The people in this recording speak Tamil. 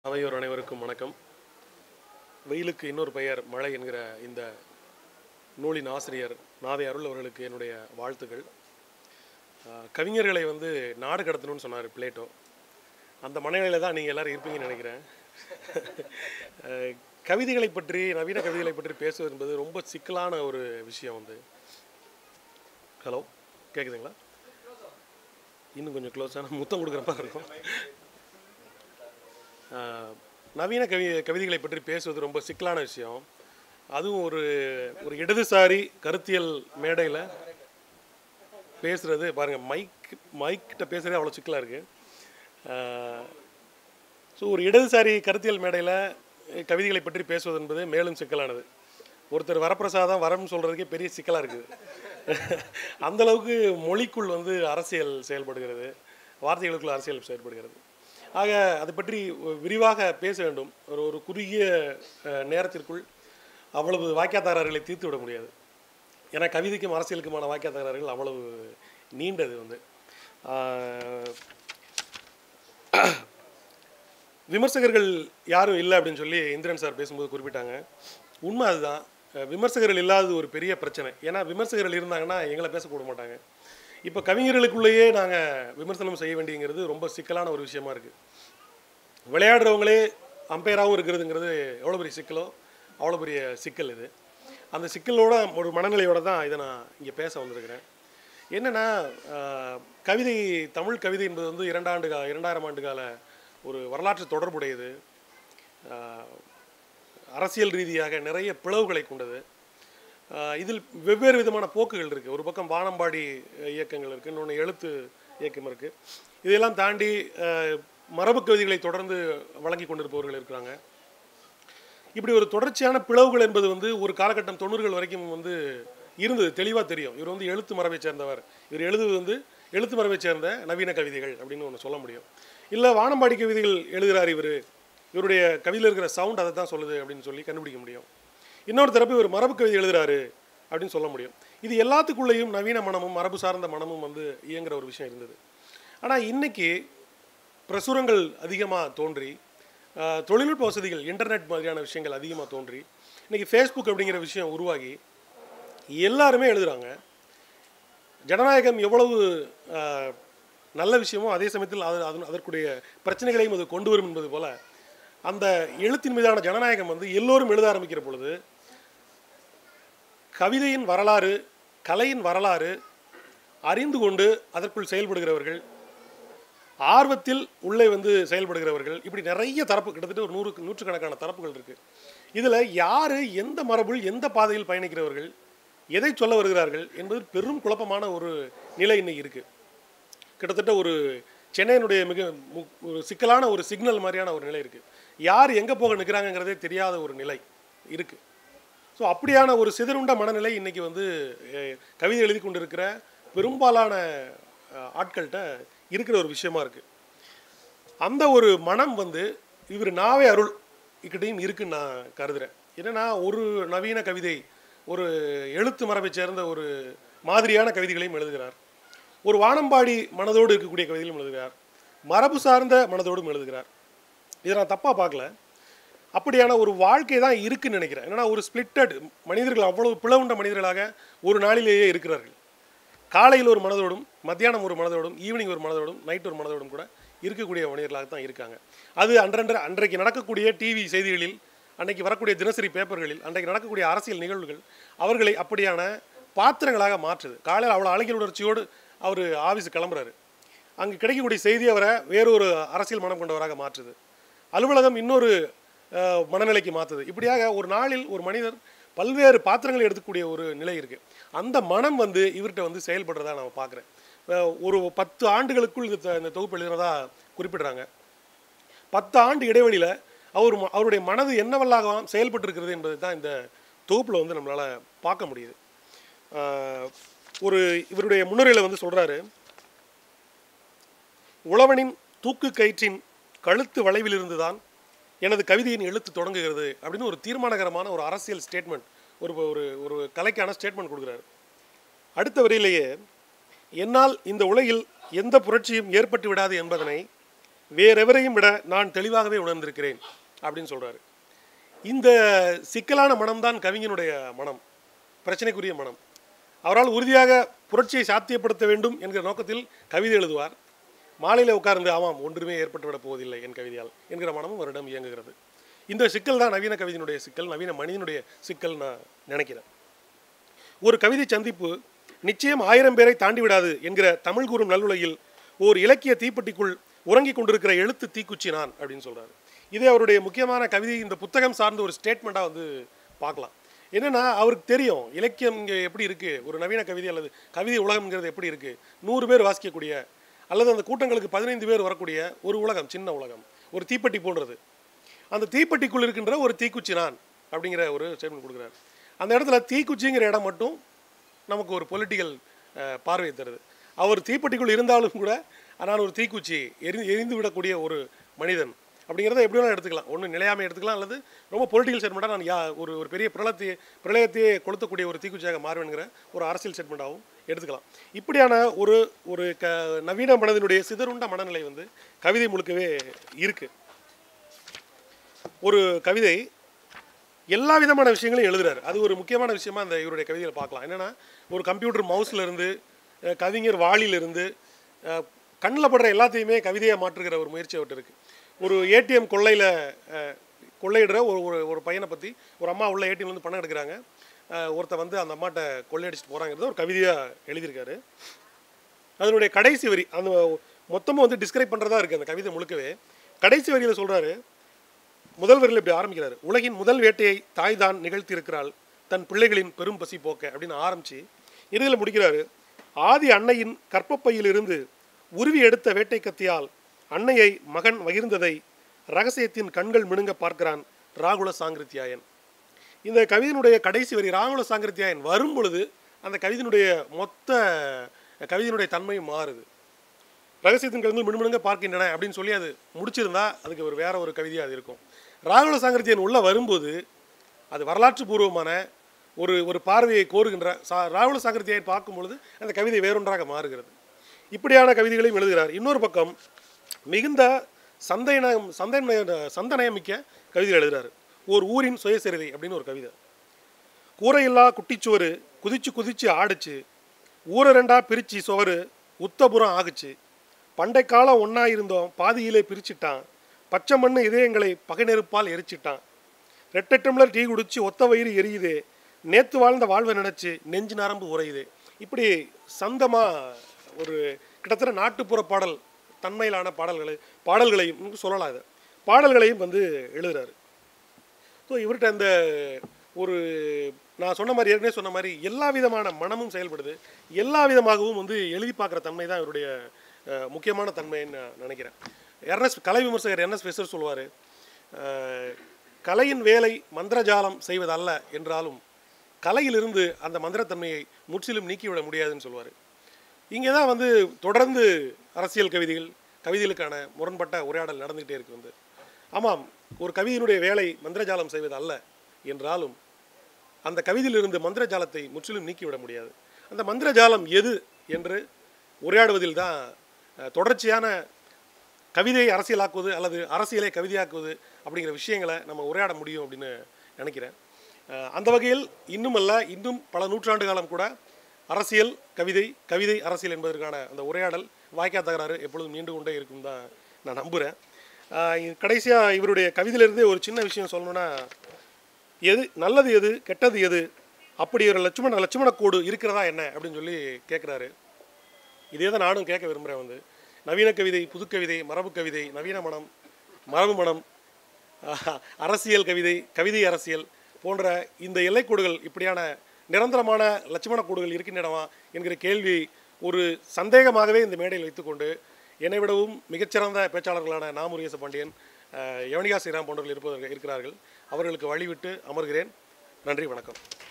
அவையோர் அனைவருக்கும் வணக்கம் வெயிலுக்கு இன்னொரு பெயர் மழை என்கிற இந்த நூலின் ஆசிரியர் நாதை அருள் அவர்களுக்கு என்னுடைய வாழ்த்துக்கள் ஆஹ், கவிஞர்களை வந்து நாடு கடத்தணும்னு சொன்னார் பிளேட்டோ அந்த மனநிலையில் தான் நீங்கள் எல்லாரும் இருப்பீங்கன்னு நினைக்கிறேன் ஆஹ், கவிதைகளை பற்றி நவீன கவிதைகளை பற்றி பேசுவது என்பது ரொம்ப சிக்கலான ஒரு விஷயம் வந்து ஹலோ கேட்குதுங்களா இன்னும் கொஞ்சம் க்ளோஸான முத்தம் கொடுக்குற மாதிரி இருக்கும் ஆஹ், நவீன கவி கவிதைகளை பற்றி பேசுவது ரொம்ப சிக்கலான விஷயம் அதுவும் ஒரு ஒரு இடதுசாரி கருத்தியல் மேடையில் பேசுறது பாருங்கள் மைக் மைக்கிட்ட பேசுகிறதே அவ்வளோ சிக்கலாக இருக்குது ஸோ ஒரு இடதுசாரி கருத்தியல் மேடையில் கவிதைகளை பற்றி பேசுவது என்பது மேலும் சிக்கலானது ஒருத்தர் வரப்பிரசாதம் வரம்னு சொல்கிறதுக்கே பெரிய சிக்கலாக இருக்குது அந்த அளவுக்கு மொழிக்குள் வந்து அரசியல் செயல்படுகிறது வார்த்தைகளுக்குள் அரசியல் செயல்படுகிறது ஆக அதை பற்றி விரிவாக பேச வேண்டும் ஒரு ஒரு குறுகிய அஹ், நேரத்திற்குள் அவ்வளவு வாக்கியத்தாரர்களை தீர்த்து விட முடியாது ஏன்னா கவிதைக்கும் அரசியலுக்குமான வாக்கியத்தாரர்கள் அவ்வளவு நீண்டது வந்து ஆஹ், விமர்சகர்கள் யாரும் இல்லை அப்படின்னு சொல்லி இந்திரன் சார் பேசும்போது குறிப்பிட்டாங்க உண்மை அதுதான் அஹ் விமர்சகர்கள் இல்லாதது ஒரு பெரிய பிரச்சனை ஏன்னா விமர்சகர்கள் இருந்தாங்கன்னா எங்களை பேச கூட மாட்டாங்க இப்போ கவிஞர்களுக்குள்ளேயே நாங்கள் விமர்சனம் செய்ய வேண்டியங்கிறது ரொம்ப சிக்கலான ஒரு விஷயமா இருக்குது விளையாடுறவங்களே அம்பையராகவும் இருக்கிறதுங்கிறது எவ்வளோ பெரிய சிக்கலோ அவ்வளோ பெரிய சிக்கல் இது அந்த சிக்கலோட ஒரு மனநிலையோட தான் இதை நான் இங்கே பேச வந்திருக்கிறேன் என்னென்னா கவிதை தமிழ் கவிதை என்பது வந்து இரண்டாண்டு கா இரண்டாயிரம் ஆண்டு கால ஒரு வரலாற்று தொடர்புடையது ஆஹ், அரசியல் ரீதியாக நிறைய பிளவுகளை கொண்டது ஆஹ், இதில் வெவ்வேறு விதமான போக்குகள் இருக்குது ஒரு பக்கம் வானம்பாடி அஹ், இயக்கங்கள் இருக்குது இன்னொன்று எழுத்து இயக்கம் இருக்குது இதையெல்லாம் தாண்டி ஆஹ், மரபு கவிதைகளை தொடர்ந்து வழங்கி கொண்டிருப்பவர்கள் இருக்கிறாங்க இப்படி ஒரு தொடர்ச்சியான பிளவுகள் என்பது வந்து ஒரு காலகட்டம் தொண்ணூறுகள் வரைக்கும் வந்து இருந்தது தெளிவாக தெரியும் இவர் வந்து எழுத்து மரபை சேர்ந்தவர் இவர் எழுதுவது வந்து எழுத்து மரபை சேர்ந்த நவீன கவிதைகள் அப்படின்னு ஒன்று சொல்ல முடியும் இல்லை வானம்பாடி கவிதைகள் எழுதுகிறார் இவர் இவருடைய கவிதையில் இருக்கிற சவுண்ட் அதை தான் சொல்லுது அப்படின்னு சொல்லி கண்டுபிடிக்க முடியும் இன்னொரு தரப்பு இவர் மரபு கவிதை எழுதுறாரு அப்படின்னு சொல்ல முடியும் இது எல்லாத்துக்குள்ளேயும் நவீன மனமும் மரபு சார்ந்த மனமும் வந்து இயங்குற ஒரு விஷயம் இருந்தது ஆனால் இன்னைக்கு பிரசுரங்கள் அதிகமாக தோன்றி ஆஹ், தொழில்நுட்ப வசதிகள் இன்டர்நெட் மாதிரியான விஷயங்கள் அதிகமாக தோன்றி இன்னைக்கு ஃபேஸ்புக் அப்படிங்கிற விஷயம் உருவாகி எல்லாருமே எழுதுகிறாங்க ஜனநாயகம் எவ்வளவு ஆஹ், நல்ல விஷயமோ அதே சமயத்தில் அது அது அதற்குடைய பிரச்சனைகளையும் அது கொண்டு வரும் என்பது போல அந்த எழுத்தின் மீதான ஜனநாயகம் வந்து எல்லோரும் எழுத ஆரம்பிக்கிற பொழுது கவிதையின் வரலாறு கலையின் வரலாறு அறிந்து கொண்டு அதற்குள் செயல்படுகிறவர்கள் ஆர்வத்தில் உள்ளே வந்து செயல்படுகிறவர்கள் இப்படி நிறைய தரப்பு கிட்டத்தட்ட ஒரு நூறு நூற்றுக்கணக்கான தரப்புகள் இருக்கு இதில் யார் எந்த மரபுள் எந்த பாதையில் பயணிக்கிறவர்கள் எதை சொல்ல வருகிறார்கள் என்பது பெரும் குழப்பமான ஒரு நிலை இன்னைக்கு இருக்கு கிட்டத்தட்ட ஒரு சென்னையினுடைய மிக மு- ஒரு சிக்கலான ஒரு சிக்னல் மாதிரியான ஒரு நிலை இருக்கு யார் எங்கே போக நிற்கிறாங்கங்கிறதே தெரியாத ஒரு நிலை இருக்கு ஸோ அப்படியான ஒரு சிதறுண்ட மனநிலை இன்னைக்கு வந்து அஹ், கவிதை எழுதி கொண்டிருக்கிற பெரும்பாலான அஹ், ஆட்கள்கிட்ட இருக்கிற ஒரு விஷயமா இருக்கு அந்த ஒரு மனம் வந்து இவர் நாவே அருள் இக்கிட்டையும் இருக்குன்னு நான் கருதுறேன் என்னன்னா ஒரு நவீன கவிதை ஒரு எழுத்து மரபை சேர்ந்த ஒரு மாதிரியான கவிதைகளையும் எழுதுகிறார் ஒரு வானம்பாடி மனதோடு இருக்கக்கூடிய கவிதைகளும் எழுதுகிறார் மரபு சார்ந்த மனதோடும் எழுதுகிறார் இதை நான் தப்பாக பார்க்கல அப்படியான ஒரு வாழ்க்கை தான் இருக்குன்னு நினைக்கிறேன் என்னன்னா ஒரு ஸ்பிளிட்டட் மனிதர்கள் அவ்வளவு பிளவுண்ட மனிதர்களாக ஒரு நாளிலேயே இருக்கிறார்கள் காலையில் ஒரு மனதோடும் மத்தியானம் ஒரு மனதோடும் ஈவினிங் ஒரு மனதோடும் நைட் ஒரு மனதோடும் கூட இருக்கக்கூடிய மனிதர்களாக தான் இருக்காங்க அது அன்றன்ற அன்றைக்கு நடக்கக்கூடிய டிவி செய்திகளில் அன்னைக்கு வரக்கூடிய தினசரி பேப்பர்களில் அன்றைக்கு நடக்கக்கூடிய அரசியல் நிகழ்வுகள் அவர்களை அப்படியான பாத்திரங்களாக மாற்றுது காலையில் அவ்வளோ அழகியல் உணர்ச்சியோடு அவர் ஆஃபீஸ் கிளம்புறாரு அங்கே கிடைக்கக்கூடிய செய்தி அவரை வேறொரு அரசியல் மனம் கொண்டவராக மாற்றுது அலுவலகம் இன்னொரு அஹ், மனநிலைக்கு மாற்றுது இப்படியாக ஒரு நாளில் ஒரு மனிதர் பல்வேறு பாத்திரங்களை எடுத்துக்கூடிய ஒரு நிலை இருக்குது அந்த மனம் வந்து இவர்கிட்ட வந்து செயல்படுறதா நான் பார்க்குறேன் ஒரு பத்து ஆண்டுகளுக்குள் இது த- இந்த தொகுப்பு எழுதுறதா குறிப்பிடுறாங்க பத்து ஆண்டு இடைவெளியில் அவர் ம- அவருடைய மனது என்னவெல்லாம் செயல்பட்டு இருக்கிறது என்பதை தான் இந்த தொகுப்பில் வந்து நம்மளால் பார்க்க முடியுது ஆஹ், ஒரு இவருடைய முன்னுரையில் வந்து சொல்கிறாரு உழவனின் தூக்கு கயிற்றின் கழுத்து வளைவிலிருந்து தான் எனது கவிதையின் எழுத்து தொடங்குகிறது அப்படின்னு ஒரு தீர்மானகரமான ஒரு அரசியல் ஸ்டேட்மெண்ட் ஒரு ஒரு ஒரு கலைக்கான ஸ்டேட்மெண்ட் கொடுக்குறாரு அடுத்த வரியிலேயே என்னால் இந்த உலகில் எந்த புரட்சியும் ஏற்பட்டு விடாது என்பதனை வேறெவரையும் விட நான் தெளிவாகவே உணர்ந்திருக்கிறேன் அப்படின்னு சொல்றாரு இந்த சிக்கலான மனம்தான் கவிஞனுடைய மனம் பிரச்சனைக்குரிய மனம் அவரால் உறுதியாக புரட்சியை சாத்தியப்படுத்த வேண்டும் என்கிற நோக்கத்தில் கவிதை எழுதுவார் மாலையில் உட்கார்ந்து ஆமாம் ஒன்றுமே ஏற்பட்டுவிடப் போவதில்லை என் கவிதையால் என்கிற மனமும் அவரிடம் இயங்குகிறது இந்த சிக்கல் தான் நவீன கவிதையினுடைய சிக்கல் நவீன மனிதனுடைய சிக்கல் நான் நினைக்கிறேன் ஒரு கவிதை சந்திப்பு நிச்சயம் ஆயிரம் பேரை தாண்டி விடாது என்கிற தமிழ் கூறும் நல்லுலகில் ஓர் இலக்கிய தீப்பெட்டிக்குள் உறங்கிக் கொண்டிருக்கிற எழுத்து தீக்குச்சி நான் அப்படின்னு சொல்றாரு இது அவருடைய முக்கியமான கவிதை இந்த புத்தகம் சார்ந்த ஒரு ஸ்டேட்மெண்ட்டாக வந்து பார்க்கலாம் என்னன்னா அவருக்கு தெரியும் இலக்கியம் இங்கே எப்படி இருக்கு ஒரு நவீன கவிதை அல்லது கவிதை உலகம்ங்கிறது எப்படி இருக்கு நூறு பேர் வாசிக்கக்கூடிய அல்லது அந்த கூட்டங்களுக்கு பதினைந்து பேர் வரக்கூடிய ஒரு உலகம் சின்ன உலகம் ஒரு தீப்பெட்டி போன்றது அந்த தீப்பெட்டிக்குள் இருக்கின்ற ஒரு தீக்குச்சி நான் அப்படிங்கிற ஒரு ஸ்டேட்மெண்ட் கொடுக்குறாரு அந்த இடத்துல தீக்குச்சிங்கிற இடம் மட்டும் நமக்கு ஒரு பொலிட்டிக்கல் பார்வை தருது அவர் தீப்பெட்டிக்குள் இருந்தாலும் கூட நான் ஒரு தீக்குச்சி எரி எரிந்து விடக்கூடிய ஒரு மனிதன் அப்படிங்கிறத எப்படி வேணாலும் எடுத்துக்கலாம் ஒன்று நிலையாமை எடுத்துக்கலாம் அல்லது ரொம்ப பொலிட்டிக்கல் ஸ்டேட்மெண்ட்டாக நான் யா ஒரு ஒரு பெரிய பிரளத்தையே பிரளயத்தையே கொளுத்தக்கூடிய ஒரு தீக்குச்சியாக மாறுவேங்கிற ஒரு அரசியல் ஸ்டேட்மெண்ட்டாகவும் எடுத்துக்கலாம் இப்படியான ஒரு ஒரு க நவீன மனதினுடைய சிதறுண்ட மனநிலை வந்து கவிதை முழுக்கவே இருக்குது ஒரு கவிதை எல்லா விதமான விஷயங்களையும் எழுதுறாரு அது ஒரு முக்கியமான விஷயமா அந்த இவருடைய கவிதையில் பார்க்கலாம் என்னன்னா ஒரு கம்ப்யூட்டர் மவுஸ்ல இருந்து அஹ், கவிஞர் வாளிலிருந்து கண்ணில் படுற எல்லாத்தையுமே கவிதையாக மாற்றுகிற ஒரு முயற்சி அவர்கிட்ட இருக்கு ஒரு ஏடிஎம் கொள்ளையில் கொள்ளையிடுற ஒரு ஒரு ஒரு பையனை பற்றி ஒரு அம்மா உள்ள ஏடிஎம்ல இருந்து பணம் எடுக்கிறாங்க அஹ், ஒருத்தன் வந்து அந்த அம்மாட்ட கொள்ளையடிச்சிட்டு போகிறாங்கிறத ஒரு கவிதையாக எழுதியிருக்காரு அதனுடைய கடைசி வரி அந்த மொத்தமும் வந்து டிஸ்கிரைப் பண்ணுறதா இருக்குது அந்த கவிதை முழுக்கவே கடைசி வரியில் சொல்கிறாரு முதல் வரியில் இப்படி ஆரம்பிக்கிறாரு உலகின் முதல் வேட்டையை தாய் தான் நிகழ்த்தியிருக்கிறாள் தன் பிள்ளைகளின் பெரும் பசி போக்க அப்படின்னு ஆரம்பிச்சு இறுதியில் முடிக்கிறாரு ஆதி அன்னையின் கற்பப்பையிலிருந்து உருவி எடுத்த வேட்டை கத்தியால் அன்னையை மகன் வகிர்ந்ததை ரகசியத்தின் கண்கள் மினுங்க பார்க்கிறான் ராகுல சாங்கிருத்தியாயன் இந்த கவிதையினுடைய கடைசி வரி ராகுல சாங்கிருத்தியாயன் வரும் பொழுது அந்த கவிதையினுடைய மொத்த கவிதையினுடைய தன்மையும் மாறுது ரகசியத்தின் கலந்து மினுமினுங்க பார்க்கின்றன அப்படின்னு சொல்லி அது முடிச்சிருந்தா அதுக்கு ஒரு வேற ஒரு கவிதையாக அது இருக்கும் ராகுல சாங்கர்த்தியன் உள்ள வரும்போது அது வரலாற்று பூர்வமான ஒரு ஒரு பார்வையை கோருகின்ற சா ராகுல சாங்கர்த்தியை பார்க்கும் பொழுது அந்த கவிதை வேறொன்றாக மாறுகிறது இப்படியான கவிதைகளையும் எழுதுகிறார் இன்னொரு பக்கம் மிகுந்த சந்தேனம் சந்தேன சந்தனயமிக்க கவிதைகள் எழுதுகிறார் ஒரு ஊரின் சுயசரிதை அப்படின்னு ஒரு கவிதை கூரையில்லா குட்டிச்சுவரு குதிச்சு குதிச்சு ஆடுச்சு ஊரை ரெண்டா பிரிச்சு சுவரு உத்தபுரம் ஆகுச்சு பண்டை காலம் ஒன்றா இருந்தோம் பாதியிலே பிரிச்சிட்டான் பச்சை மண்ணு இதயங்களை பகை நெருப்பால் எரிச்சிட்டான் ரெட்டை டம்ளர் டீ குடிச்சு ஒத்த வயிறு எரியுது நேத்து வாழ்ந்த வாழ்வை நினைச்சு நெஞ்சு நரம்பு உறையுது இப்படி சந்தமா ஒரு கிட்டத்தட்ட நாட்டுப்புற பாடல் தன்மையிலான பாடல்களை பாடல்களையும் சொல்லலாம் இதை பாடல்களையும் வந்து எழுதுறாரு ஸோ இவர்கிட்ட அந்த ஒரு நான் சொன்ன மாதிரி ஏற்கனவே சொன்ன மாதிரி எல்லா விதமான மனமும் செயல்படுது எல்லா விதமாகவும் வந்து எழுதி பார்க்குற தன்மை தான் இவருடைய அஹ், முக்கியமான தன்மைன்னு நான் நினைக்கிறேன் எர்னஸ் கலை விமர்சகர் என்எஸ் ஃபெசர் சொல்லுவார் கலையின் வேலை மந்திரஜாலம் செய்வதல்ல என்றாலும் கலையிலிருந்து அந்த மந்திரத்தன்மையை முற்றிலும் நீக்கிவிட முடியாதுன்னு சொல்லுவார் இங்கே தான் வந்து தொடர்ந்து அரசியல் கவிதைகள் கவிதைகளுக்கான முரண்பட்ட உரையாடல் நடந்துகிட்டே இருக்கு வந்து ஆமாம் ஒரு கவிதையினுடைய வேலை மந்திரஜாலம் செய்வது அல்ல என்றாலும் அந்த கவிதையிலிருந்து மந்திரஜாலத்தை முற்றிலும் நீக்கிவிட முடியாது அந்த மந்திரஜாலம் எது என்று உரையாடுவதில் தான் அஹ், தொடர்ச்சியான கவிதையை அரசியலாக்குவது அல்லது அரசியலை கவிதையாக்குவது அப்படிங்கிற விஷயங்களை நம்ம உரையாட முடியும் அப்படின்னு நினைக்கிறேன் அஹ், அந்த வகையில் இன்னும் அல்ல இன்னும் பல நூற்றாண்டு காலம் கூட அரசியல் கவிதை கவிதை அரசியல் என்பதற்கான அந்த உரையாடல் வாய்க்கா தகராறு எப்பொழுதும் நீண்டு கொண்டே இருக்கும் தான் நான் நம்புகிறேன் கடைசியாக இவருடைய கவிதையிலிருந்தே ஒரு சின்ன விஷயம் சொல்லணும்னா எது நல்லது எது கெட்டது எது அப்படி ஒரு லட்சுமண லட்சுமண கோடு இருக்கிறதா என்ன அப்படின்னு சொல்லி கேட்குறாரு இதே தான் நானும் கேட்க விரும்புகிறேன் வந்து நவீன கவிதை புதுக்கவிதை மரபு கவிதை நவீன மனம் மரபு மனம் ஆஹ், அரசியல் கவிதை கவிதை அரசியல் போன்ற இந்த எல்லைக்கோடுகள் இப்படியான நிரந்தரமான லட்சுமண கோடுகள் இருக்கின்றனவா என்கிற கேள்வி ஒரு சந்தேகமாகவே இந்த மேடையில் வைத்துக்கொண்டு என்னை விடவும் மிகச்சிறந்த பேச்சாளர்களான நா முருகேச பாண்டியன் அஹ், யவனிகா ஸ்ரீராம் போன்றவர்கள் இருப்பவர்கள் இருக்கிறார்கள் அவர்களுக்கு வழிவிட்டு அமர்கிறேன் நன்றி வணக்கம்